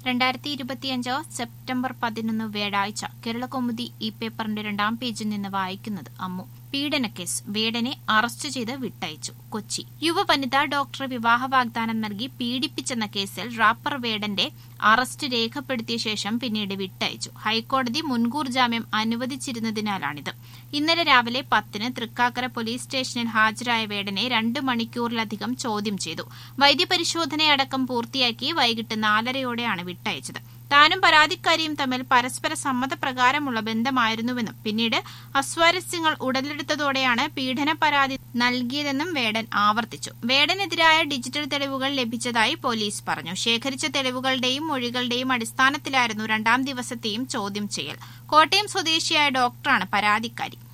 രണ്ടായിരത്തി ഇരുപത്തിയഞ്ച് സെപ്റ്റംബർ പതിനൊന്ന് വ്യാഴാഴ്ച കേരളകൗമുദി ഈ പേപ്പറിന്റെ രണ്ടാം പേജിൽ നിന്ന് വായിക്കുന്നത് അമ്മു പീഡനക്കേസ് വേടനെ അറസ്റ്റ് ചെയ്ത് വിട്ടയച്ചു കൊച്ചി യുവ വനിതാ ഡോക്ടറെ വിവാഹ വാഗ്ദാനം നൽകി പീഡിപ്പിച്ചെന്ന കേസിൽ റാപ്പർ വേടന്റെ അറസ്റ്റ് രേഖപ്പെടുത്തിയ ശേഷം പിന്നീട് വിട്ടയച്ചു ഹൈക്കോടതി മുൻകൂർ ജാമ്യം അനുവദിച്ചിരുന്നതിനാലാണിത് ഇന്നലെ രാവിലെ പത്തിന് തൃക്കാക്കര പോലീസ് സ്റ്റേഷനിൽ ഹാജരായ വേടനെ രണ്ട് മണിക്കൂറിലധികം ചോദ്യം ചെയ്തു വൈദ്യപരിശോധനയടക്കം പൂർത്തിയാക്കി വൈകിട്ട് നാലരയോടെയാണ് വിട്ടയച്ചത് താനും പരാതിക്കാരിയും തമ്മിൽ പരസ്പര സമ്മതപ്രകാരമുള്ള ബന്ധമായിരുന്നുവെന്നും പിന്നീട് അസ്വാരസ്യങ്ങൾ ഉടലെടുത്തതോടെയാണ് പീഡന പരാതി നൽകിയതെന്നും വേടൻ ആവർത്തിച്ചു വേടനെതിരായ ഡിജിറ്റൽ തെളിവുകൾ ലഭിച്ചതായി പോലീസ് പറഞ്ഞു ശേഖരിച്ച തെളിവുകളുടെയും മൊഴികളുടെയും അടിസ്ഥാനത്തിലായിരുന്നു രണ്ടാം ദിവസത്തെയും ചോദ്യം ചെയ്യൽ കോട്ടയം സ്വദേശിയായ ഡോക്ടറാണ് പരാതിക്കാരി